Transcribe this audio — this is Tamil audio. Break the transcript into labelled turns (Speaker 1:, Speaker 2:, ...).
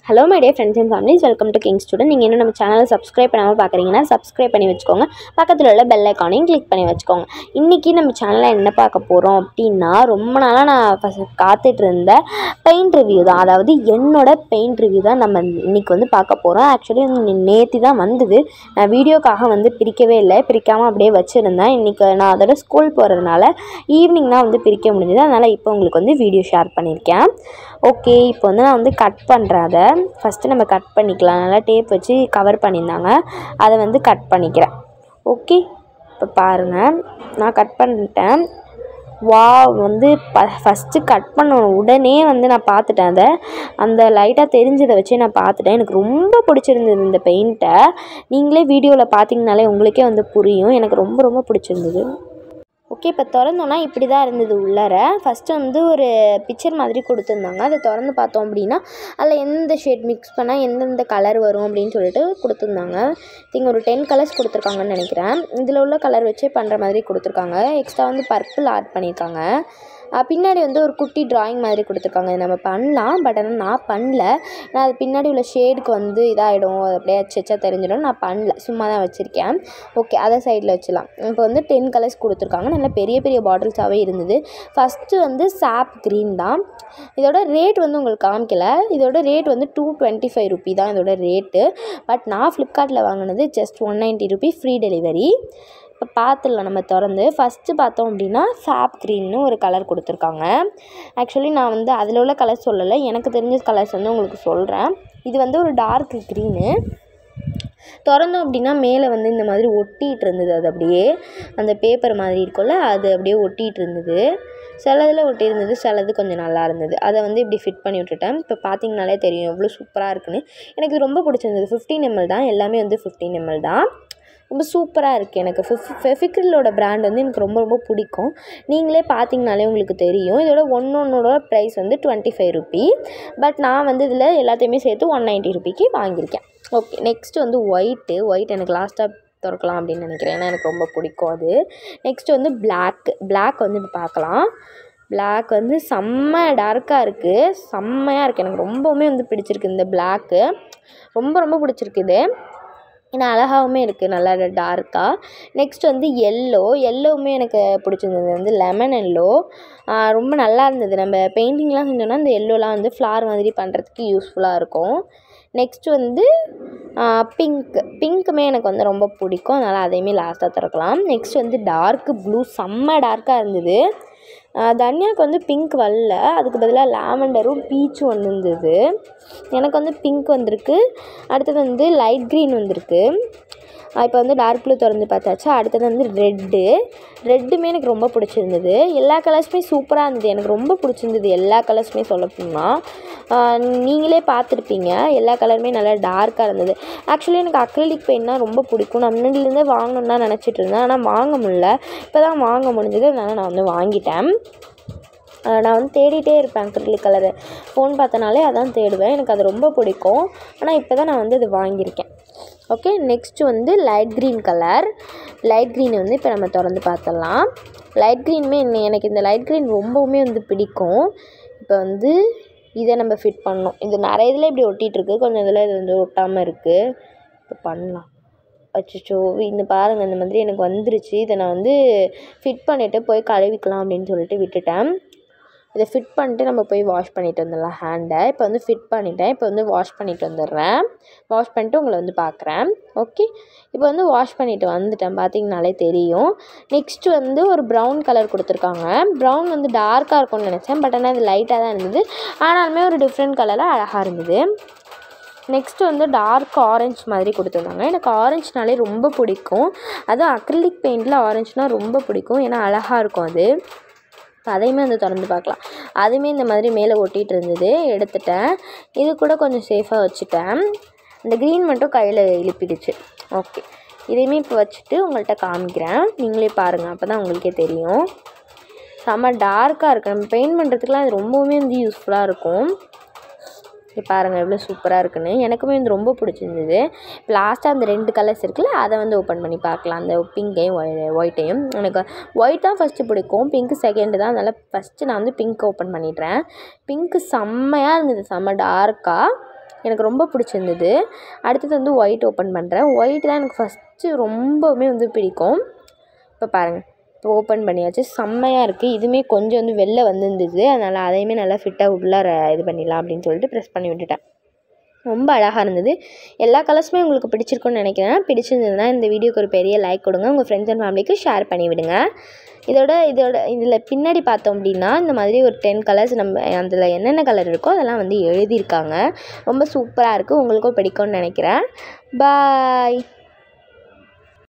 Speaker 1: hello my day friends and families welcome to king student நீங்கள் இன்னும் நம்ம சேனலை சப்ஸ்கிரைப் பண்ணாமல் பார்க்குறீங்கன்னா சப்ஸ்கிரைப் பண்ணி வச்சுக்கோங்க பக்கத்தில் உள்ள பெல் ஐக்கானையும் கிளிக் பண்ணி வச்சுக்கோங்க இன்றைக்கி நம்ம சேனலில் என்ன பார்க்க போகிறோம் அப்படின்னா ரொம்ப நாளாக நான் ஃபஸ்ட் காத்துட்டு இருந்த பெயிண்ட் ரிவ்யூ தான் அதாவது என்னோட பெயிண்ட் ரிவ்யூ தான் நம்ம இன்றைக்கி வந்து பார்க்க போகிறோம் ஆக்சுவலி நேற்று தான் வந்தது நான் வீடியோக்காக வந்து பிரிக்கவே இல்லை பிரிக்காமல் அப்படியே வச்சுருந்தேன் இன்றைக்கி நான் அதோட ஸ்கூல் போகிறதுனால ஈவினிங் தான் வந்து பிரிக்க முடிஞ்சது அதனால் இப்போ உங்களுக்கு வந்து வீடியோ ஷேர் பண்ணியிருக்கேன் ஓகே இப்போ வந்து நான் வந்து கட் பண்ணுறேன் அதை ஃபஸ்ட்டு நம்ம கட் பண்ணிக்கலாம் நல்லா டேப் வச்சு கவர் பண்ணியிருந்தாங்க அதை வந்து கட் பண்ணிக்கிறேன் ஓகே இப்போ பாருங்கள் நான் கட் பண்ணிட்டேன் வா வந்து ப ஃபஸ்ட்டு கட் பண்ண உடனே வந்து நான் பார்த்துட்டேன் அதை அந்த லைட்டாக தெரிஞ்சதை வச்சே நான் பார்த்துட்டேன் எனக்கு ரொம்ப பிடிச்சிருந்தது இந்த பெயிண்ட்டை நீங்களே வீடியோவில் பார்த்தீங்கனாலே உங்களுக்கே வந்து புரியும் எனக்கு ரொம்ப ரொம்ப பிடிச்சிருந்தது ஓகே இப்போ திறந்தோன்னா இப்படி தான் இருந்தது உள்ளார ஃபஸ்ட்டு வந்து ஒரு பிக்சர் மாதிரி கொடுத்துருந்தாங்க அதை திறந்து பார்த்தோம் அப்படின்னா அதில் எந்த ஷேட் மிக்ஸ் பண்ணால் எந்தெந்த கலர் வரும் அப்படின்னு சொல்லிட்டு கொடுத்துருந்தாங்க திங்க ஒரு டென் கலர்ஸ் கொடுத்துருக்காங்கன்னு நினைக்கிறேன் இதில் உள்ள கலர் வச்சே பண்ணுற மாதிரி கொடுத்துருக்காங்க எக்ஸ்ட்ரா வந்து பர்பிள் ஆட் பண்ணியிருக்காங்க அஹ் பின்னாடி வந்து ஒரு குட்டி டிராயிங் மாதிரி கொடுத்துருக்காங்க இது நம்ம பண்ணலாம் பட் ஆனால் நான் பண்ணல நான் அது பின்னாடி உள்ள ஷேடுக்கு வந்து இதாகிடும் அது அப்படியே அச்சச்சா தெரிஞ்சிடும் நான் பண்ணல சும்மா தான் வச்சுருக்கேன் ஓகே அதை சைடில் வச்சிடலாம் இப்போ வந்து டென் கலர்ஸ் கொடுத்துருக்காங்க நல்ல பெரிய பெரிய பாட்டில்ஸாகவே இருந்தது ஃபஸ்ட்டு வந்து சாப் க்ரீன் தான் இதோட ரேட் வந்து உங்களுக்கு காமிக்கல இதோட ரேட் வந்து டூ டுவெண்ட்டி ஃபைவ் ருபி தான் இதோட ரேட்டு பட் நான் ஃப்ளிப்கார்ட்டில் வாங்கினது just one ninety rupee free delivery இப்போ பார்த்துடலாம் நம்ம திறந்து ஃபஸ்ட்டு பார்த்தோம் அப்படின்னா சாப் க்ரீன்னு ஒரு கலர் கொடுத்துருக்காங்க ஆக்சுவலி நான் வந்து அதில் உள்ள கலர் சொல்லலை எனக்கு தெரிஞ்ச கலர்ஸ் வந்து உங்களுக்கு சொல்கிறேன் இது வந்து ஒரு டார்க் க்ரீனு திறந்தோம் அப்படின்னா மேலே வந்து இந்த மாதிரி ஒட்டிகிட்டு இருந்தது அது அப்படியே அந்த பேப்பர் மாதிரி இருக்கும்ல அது அப்படியே ஒட்டிகிட்டு இருந்தது சிலதில் ஒட்டி இருந்தது சிலது கொஞ்சம் நல்லா இருந்தது அதை வந்து இப்படி ஃபிட் பண்ணி விட்டுட்டேன் இப்போ பார்த்தீங்கனாலே தெரியும் எவ்வளோ சூப்பராக இருக்குன்னு எனக்கு இது ரொம்ப பிடிச்சிருந்தது ஃபிஃப்டீன் எம்எல் தான் எல்லாமே வந்து ஃபிஃப்டீன் எம்எல் தான் ரொம்ப சூப்பராக இருக்குது எனக்கு ஃபிஃப் ஃபெஃபிக்ரிலோட பிராண்ட் வந்து எனக்கு ரொம்ப ரொம்ப பிடிக்கும் நீங்களே பார்த்தீங்கனாலே உங்களுக்கு தெரியும் இதோட ஒன்று ஒன்றோட ப்ரைஸ் வந்து டுவெண்ட்டி ஃபைவ் ருபி பட் நான் வந்து இதில் எல்லாத்தையுமே சேர்த்து ஒன் நைன்ட்டி ருபிக்கு வாங்கியிருக்கேன் ஓகே நெக்ஸ்ட் வந்து ஒயிட்டு ஒயிட் எனக்கு லாஸ்ட்டாக திறக்கலாம் அப்படின்னு நினைக்கிறேன் ஏன்னா எனக்கு ரொம்ப பிடிக்கும் அது நெக்ஸ்ட் வந்து பிளாக் பிளாக் வந்து இப்போ பார்க்கலாம் பிளாக் வந்து செம்ம டார்க்காக இருக்குது செம்மையாக இருக்குது எனக்கு ரொம்பவுமே வந்து பிடிச்சிருக்கு இந்த பிளாக்கு ரொம்ப ரொம்ப பிடிச்சிருக்கு இது ஏன்னா அழகாகவுமே இருக்குது நல்லா டார்க்காக நெக்ஸ்ட் வந்து எல்லோ எல்லோவுமே எனக்கு பிடிச்சிருந்தது வந்து லெமன் எல்லோ ரொம்ப நல்லா இருந்தது நம்ம பெயிண்டிங்லாம் செஞ்சோன்னா இந்த எல்லோலாம் வந்து ஃப்ளார் மாதிரி பண்ணுறதுக்கு யூஸ்ஃபுல்லாக இருக்கும் நெக்ஸ்ட் வந்து பிங்க் பிங்க்குமே எனக்கு வந்து ரொம்ப பிடிக்கும் அதனால் அதையுமே லாஸ்ட்டாக திறக்கலாம் நெக்ஸ்ட் வந்து டார்க்கு ப்ளூ செம்ம டார்க்காக இருந்தது தன்யாவுக்கு வந்து பிங்க் வரல அதுக்கு பதிலாக லாவெண்டரும் பீச்சும் வந்திருந்தது எனக்கு வந்து பிங்க் வந்திருக்கு அடுத்தது வந்து லைட் க்ரீன் வந்திருக்கு இப்போ வந்து டார்க் ப்ளூ திறந்து பார்த்தாச்சு அடுத்தது வந்து ரெட்டு ரெட்டுமே எனக்கு ரொம்ப பிடிச்சிருந்தது எல்லா கலர்ஸுமே சூப்பராக இருந்தது எனக்கு ரொம்ப பிடிச்சிருந்தது எல்லா கலர்ஸுமே சொல்ல போனால் நீங்களே பார்த்துருப்பீங்க எல்லா கலருமே நல்லா டார்க்காக இருந்தது ஆக்சுவலி எனக்கு அக்ரிலிக் பெயின்னா ரொம்ப பிடிக்கும் நான் முன்னாடிலேருந்தே வாங்கணுன்னு தான் நினச்சிட்டு இருந்தேன் ஆனால் வாங்க முடியல இப்போ தான் வாங்க முடிஞ்சது அதனால் நான் வந்து வாங்கிட்டேன் நான் வந்து தேடிட்டே இருப்பேன் அக்ரிலிக் கலரு ஃபோன் பார்த்தனாலே அதான் தேடுவேன் எனக்கு அது ரொம்ப பிடிக்கும் ஆனால் இப்போ தான் நான் வந்து இது வாங்கியிருக்கேன் ஓகே நெக்ஸ்ட்டு வந்து light green colour light green வந்து இப்போ நம்ம திறந்து பார்த்துடலாம் லைட் க்ரீனுமே எனக்கு இந்த லைட் க்ரீன் ரொம்பவுமே வந்து பிடிக்கும் இப்போ வந்து இதை நம்ம ஃபிட் பண்ணோம் இது நிறைய இதில் இப்படி ஒட்டிகிட்ருக்கு கொஞ்சம் இதில் இது வந்து ஒட்டாமல் இருக்குது இப்போ பண்ணலாம் அச்சோ இந்த பாருங்கள் இந்த மாதிரி எனக்கு வந்துருச்சு இதை நான் வந்து ஃபிட் பண்ணிவிட்டு போய் கழுவிக்கலாம் அப்படின்னு சொல்லிட்டு விட்டுட்டேன் இதை ஃபிட் பண்ணிட்டு நம்ம போய் வாஷ் பண்ணிட்டு வந்துடலாம் ஹேண்டை இப்போ வந்து ஃபிட் பண்ணிட்டேன் இப்போ வந்து வாஷ் பண்ணிட்டு வந்துடுறேன் வாஷ் பண்ணிட்டு உங்களை வந்து பார்க்குறேன் ஓகே இப்போ வந்து வாஷ் பண்ணிவிட்டு வந்துட்டேன் பார்த்தீங்கனாலே தெரியும் நெக்ஸ்ட்டு வந்து ஒரு ப்ரௌன் கலர் கொடுத்துருக்காங்க ப்ரௌன் வந்து டார்க்காக இருக்கும்னு நினச்சேன் பட் ஆனால் இது லைட்டாக தான் இருந்தது ஆனாலுமே ஒரு டிஃப்ரெண்ட் கலரில் அழகாக இருந்தது நெக்ஸ்ட்டு வந்து டார்க் ஆரஞ்ச் மாதிரி கொடுத்துருந்தாங்க எனக்கு ஆரஞ்சுனாலே ரொம்ப பிடிக்கும் அதுவும் அக்ரிலிக் பெயிண்டில் ஆரஞ்சுனால் ரொம்ப பிடிக்கும் ஏன்னா அழகாக இருக்கும் அது அதையுமே வந்து திறந்து பார்க்கலாம் அதுவுமே இந்த மாதிரி மேலே ஒட்டிகிட்டு இருந்தது எடுத்துட்டேன் இது கூட கொஞ்சம் சேஃபாக வச்சுட்டேன் இந்த க்ரீன் மட்டும் கையில் இழுப்பிடுச்சு ஓகே இதையுமே இப்போ வச்சுட்டு உங்கள்கிட்ட காமிக்கிறேன் நீங்களே பாருங்கள் அப்போ தான் உங்களுக்கே தெரியும் செம்ம டார்க்காக இருக்குது நம்ம பெயிண்ட் பண்ணுறதுக்குலாம் அது ரொம்பவுமே வந்து யூஸ்ஃபுல்லாக இருக்கும் இங்கே பாருங்கள் எவ்வளோ சூப்பராக இருக்குன்னு எனக்குமே வந்து ரொம்ப பிடிச்சிருந்தது லாஸ்ட்டாக அந்த ரெண்டு கலர்ஸ் இருக்குல்ல அதை வந்து ஓப்பன் பண்ணி பார்க்கலாம் அந்த பிங்கையும் ஒயிட்டையும் எனக்கு ஒயிட் தான் ஃபஸ்ட்டு பிடிக்கும் பிங்க் செகண்டு தான் அதனால் ஃபஸ்ட்டு நான் வந்து பிங்க் ஓப்பன் பண்ணிடுறேன் பிங்க்கு செம்மையாக இருந்தது செம்ம டார்க்காக எனக்கு ரொம்ப பிடிச்சிருந்தது அடுத்தது வந்து ஒயிட் ஓப்பன் பண்ணுறேன் ஒயிட் தான் எனக்கு ஃபஸ்ட்டு ரொம்பவுமே வந்து பிடிக்கும் இப்போ பாருங்கள் இப்போ ஓப்பன் பண்ணியாச்சு செம்மையாக இருக்குது இதுவுமே கொஞ்சம் வந்து வெளில வந்துருந்தது அதனால் அதையுமே நல்லா ஃபிட்டாக உள்ளார இது பண்ணிடலாம் அப்படின்னு சொல்லிட்டு ப்ரெஸ் பண்ணி விட்டுட்டேன் ரொம்ப அழகாக இருந்தது எல்லா கலர்ஸுமே உங்களுக்கு பிடிச்சிருக்குன்னு நினைக்கிறேன் பிடிச்சிருந்ததுன்னா இந்த வீடியோக்கு ஒரு பெரிய லைக் கொடுங்க உங்கள் ஃப்ரெண்ட்ஸ் அண்ட் ஃபேமிலிக்கு ஷேர் பண்ணி விடுங்க இதோட இதோட இதில் பின்னாடி பார்த்தோம் அப்படின்னா இந்த மாதிரி ஒரு டென் கலர்ஸ் நம்ம அதில் என்னென்ன கலர் இருக்கோ அதெல்லாம் வந்து எழுதியிருக்காங்க ரொம்ப சூப்பராக இருக்குது உங்களுக்கும் பிடிக்கும்னு நினைக்கிறேன் பாய்